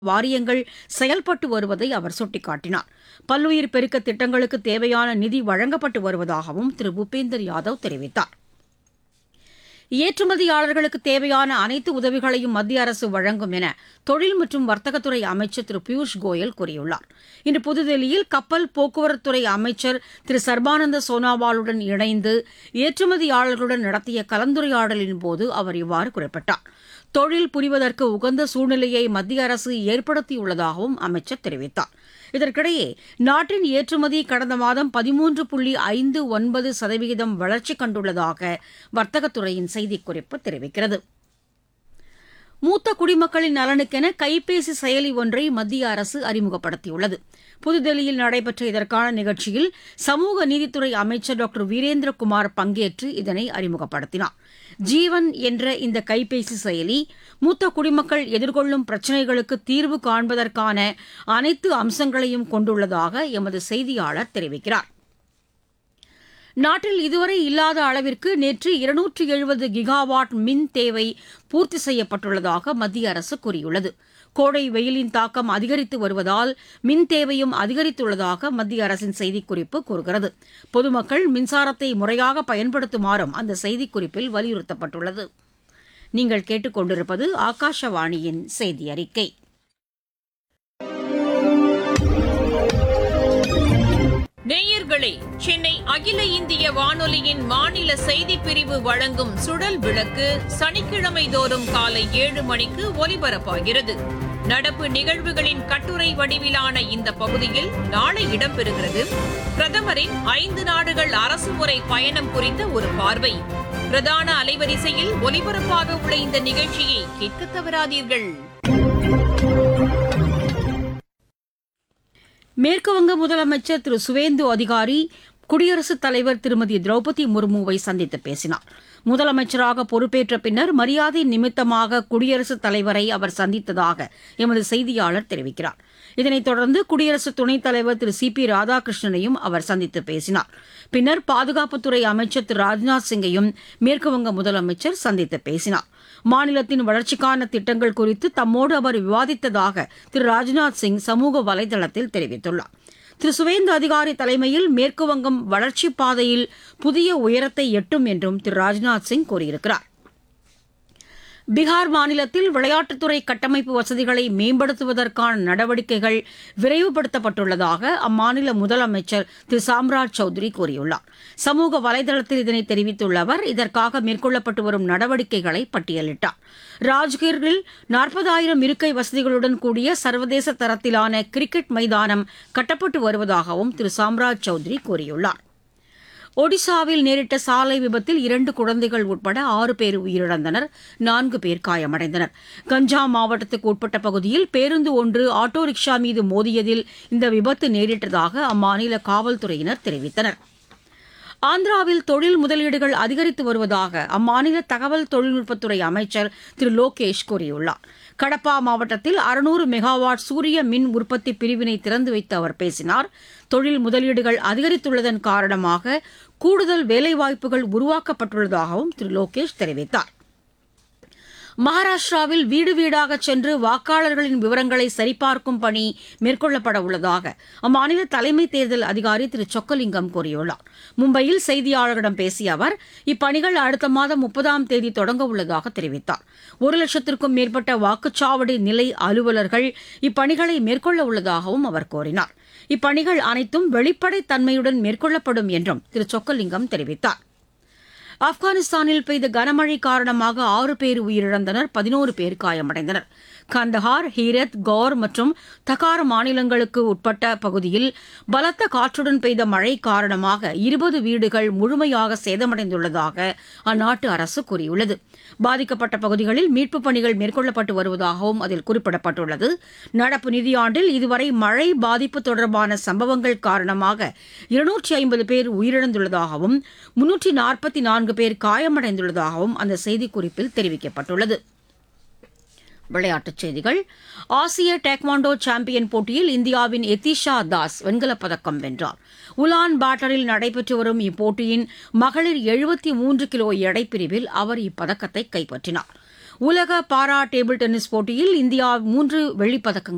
வாரியங்கள் செயல்பட்டு வருவதை அவர் சுட்டிக்காட்டினார் பல்லுயிர் பெருக்க திட்டங்களுக்கு தேவையான நிதி வழங்கப்பட்டு வருவதாகவும் திரு பூபேந்தர் யாதவ் தெரிவித்தார் ஏற்றுமதியாளர்களுக்கு தேவையான அனைத்து உதவிகளையும் மத்திய அரசு வழங்கும் என தொழில் மற்றும் வர்த்தகத்துறை அமைச்சர் திரு பியூஷ் கோயல் கூறியுள்ளார் இன்று புதுதில்லியில் கப்பல் போக்குவரத்துறை அமைச்சர் திரு சர்பானந்த சோனாவாலுடன் இணைந்து ஏற்றுமதியாளர்களுடன் நடத்திய கலந்துரையாடலின் போது அவர் இவ்வாறு குறிப்பிட்டார் தொழில் புரிவதற்கு உகந்த சூழ்நிலையை மத்திய அரசு ஏற்படுத்தியுள்ளதாகவும் அமைச்சர் தெரிவித்தார் இதற்கிடையே நாட்டின் ஏற்றுமதி கடந்த மாதம் பதிமூன்று புள்ளி ஐந்து ஒன்பது சதவிகிதம் வளர்ச்சி கண்டுள்ளதாக வர்த்தகத்துறையின் செய்திக்குறிப்பு தெரிவிக்கிறது மூத்த குடிமக்களின் நலனுக்கென கைபேசி செயலி ஒன்றை மத்திய அரசு அறிமுகப்படுத்தியுள்ளது புதுதில்லியில் நடைபெற்ற இதற்கான நிகழ்ச்சியில் சமூக நீதித்துறை அமைச்சர் டாக்டர் வீரேந்திரகுமார் பங்கேற்று இதனை அறிமுகப்படுத்தினார் ஜீவன் என்ற இந்த கைபேசி செயலி மூத்த குடிமக்கள் எதிர்கொள்ளும் பிரச்சினைகளுக்கு தீர்வு காண்பதற்கான அனைத்து அம்சங்களையும் கொண்டுள்ளதாக எமது செய்தியாளர் தெரிவிக்கிறார் நாட்டில் இதுவரை இல்லாத அளவிற்கு நேற்று இருநூற்று எழுபது கிகாவாட் மின் தேவை பூர்த்தி செய்யப்பட்டுள்ளதாக மத்திய அரசு கூறியுள்ளது கோடை வெயிலின் தாக்கம் அதிகரித்து வருவதால் மின் தேவையும் அதிகரித்துள்ளதாக மத்திய அரசின் செய்திக்குறிப்பு கூறுகிறது பொதுமக்கள் மின்சாரத்தை முறையாக பயன்படுத்துமாறும் அந்த செய்திக்குறிப்பில் வலியுறுத்தப்பட்டுள்ளது நீங்கள் கேட்டுக்கொண்டிருப்பது ஆகாஷவாணியின் செய்தி அறிக்கை நேயர்களே சென்னை அகில இந்திய வானொலியின் மாநில செய்திப் பிரிவு வழங்கும் சுழல் விளக்கு சனிக்கிழமை தோறும் காலை ஏழு மணிக்கு ஒலிபரப்பாகிறது நடப்பு நிகழ்வுகளின் கட்டுரை வடிவிலான இந்த பகுதியில் நாளை இடம்பெறுகிறது பிரதமரின் ஐந்து நாடுகள் அரசுமுறை பயணம் குறித்த ஒரு பார்வை பிரதான அலைவரிசையில் ஒலிபரப்பாக உள்ள இந்த நிகழ்ச்சியை கேட்க தவறாதீர்கள் மேற்குவங்க முதலமைச்சர் திரு சுவேந்து அதிகாரி குடியரசுத் தலைவர் திருமதி திரௌபதி முர்முவை சந்தித்து பேசினார் முதலமைச்சராக பொறுப்பேற்ற பின்னர் மரியாதை நிமித்தமாக குடியரசுத் தலைவரை அவர் சந்தித்ததாக எமது செய்தியாளர் தெரிவிக்கிறார் இதனைத் தொடர்ந்து குடியரசு துணைத் தலைவர் திரு சி பி ராதாகிருஷ்ணனையும் அவர் சந்தித்து பேசினார் பின்னர் பாதுகாப்புத்துறை அமைச்சர் திரு ராஜ்நாத் சிங்கையும் மேற்குவங்க முதலமைச்சர் சந்தித்து பேசினார் மாநிலத்தின் வளர்ச்சிக்கான திட்டங்கள் குறித்து தம்மோடு அவர் விவாதித்ததாக திரு ராஜ்நாத் சிங் சமூக வலைதளத்தில் தெரிவித்துள்ளார் திரு சுவேந்து அதிகாரி தலைமையில் மேற்குவங்கம் வளர்ச்சிப் பாதையில் புதிய உயரத்தை எட்டும் என்றும் திரு ராஜ்நாத் சிங் கூறியிருக்கிறார் பீகார் மாநிலத்தில் விளையாட்டுத்துறை கட்டமைப்பு வசதிகளை மேம்படுத்துவதற்கான நடவடிக்கைகள் விரைவுபடுத்தப்பட்டுள்ளதாக அம்மாநில முதலமைச்சர் திரு சாம்ராஜ் சௌத்ரி கூறியுள்ளார் சமூக வலைதளத்தில் இதனை தெரிவித்துள்ள அவர் இதற்காக மேற்கொள்ளப்பட்டு வரும் நடவடிக்கைகளை பட்டியலிட்டார் ராஜ்கிரில் நாற்பதாயிரம் இருக்கை வசதிகளுடன் கூடிய சர்வதேச தரத்திலான கிரிக்கெட் மைதானம் கட்டப்பட்டு வருவதாகவும் திரு சாம்ராஜ் சௌத்ரி கூறியுள்ளார் ஒடிசாவில் நேரிட்ட சாலை விபத்தில் இரண்டு குழந்தைகள் உட்பட ஆறு பேர் உயிரிழந்தனர் நான்கு பேர் காயமடைந்தனர் கஞ்சா மாவட்டத்துக்கு உட்பட்ட பகுதியில் பேருந்து ஒன்று ஆட்டோ ரிக்ஷா மீது மோதியதில் இந்த விபத்து நேரிட்டதாக அம்மாநில காவல்துறையினர் தெரிவித்தனர் ஆந்திராவில் தொழில் முதலீடுகள் அதிகரித்து வருவதாக அம்மாநில தகவல் தொழில்நுட்பத்துறை அமைச்சர் திரு லோகேஷ் கூறியுள்ளார் கடப்பா மாவட்டத்தில் அறுநூறு மெகாவாட் சூரிய மின் உற்பத்தி பிரிவினை திறந்து வைத்து அவர் பேசினார் தொழில் முதலீடுகள் அதிகரித்துள்ளதன் காரணமாக கூடுதல் வேலைவாய்ப்புகள் உருவாக்கப்பட்டுள்ளதாகவும் திரு லோகேஷ் தெரிவித்தார் மகாராஷ்டிராவில் வீடு வீடாக சென்று வாக்காளர்களின் விவரங்களை சரிபார்க்கும் பணி மேற்கொள்ளப்பட உள்ளதாக அம்மாநில தலைமை தேர்தல் அதிகாரி திரு சொக்கலிங்கம் கூறியுள்ளார் மும்பையில் செய்தியாளர்களிடம் பேசிய அவர் இப்பணிகள் அடுத்த மாதம் முப்பதாம் தேதி தொடங்க உள்ளதாக தெரிவித்தார் ஒரு லட்சத்திற்கும் மேற்பட்ட வாக்குச்சாவடி நிலை அலுவலர்கள் இப்பணிகளை மேற்கொள்ள உள்ளதாகவும் அவர் கூறினார் இப்பணிகள் அனைத்தும் வெளிப்படைத் தன்மையுடன் மேற்கொள்ளப்படும் என்றும் திரு சொக்கலிங்கம் தெரிவித்தார் ஆப்கானிஸ்தானில் பெய்த கனமழை காரணமாக ஆறு பேர் உயிரிழந்தனர் பதினோரு பேர் காயமடைந்தனர் கந்தஹார் ஹீரத் கௌர் மற்றும் தகார் மாநிலங்களுக்கு உட்பட்ட பகுதியில் பலத்த காற்றுடன் பெய்த மழை காரணமாக இருபது வீடுகள் முழுமையாக சேதமடைந்துள்ளதாக அந்நாட்டு அரசு கூறியுள்ளது பாதிக்கப்பட்ட பகுதிகளில் மீட்புப் பணிகள் மேற்கொள்ளப்பட்டு வருவதாகவும் அதில் குறிப்பிடப்பட்டுள்ளது நடப்பு நிதியாண்டில் இதுவரை மழை பாதிப்பு தொடர்பான சம்பவங்கள் காரணமாக இருநூற்றி ஐம்பது பேர் உயிரிழந்துள்ளதாகவும் முன்னூற்றி நாற்பத்தி நான்கு பேர் காயமடைந்துள்ளதாகவும் அந்த செய்திக்குறிப்பில் தெரிவிக்கப்பட்டுள்ளது விளையாட்டுச் செய்திகள் ஆசிய டேக்வாண்டோ சாம்பியன் போட்டியில் இந்தியாவின் எத்திஷா தாஸ் வெண்கலப் பதக்கம் வென்றார் உலான் பாட்டரில் நடைபெற்று வரும் இப்போட்டியின் மகளிர் எழுபத்தி மூன்று கிலோ எடைப்பிரிவில் அவர் இப்பதக்கத்தை கைப்பற்றினார் உலக பாரா டேபிள் டென்னிஸ் போட்டியில் இந்தியா மூன்று வெள்ளிப் பதக்கங்களை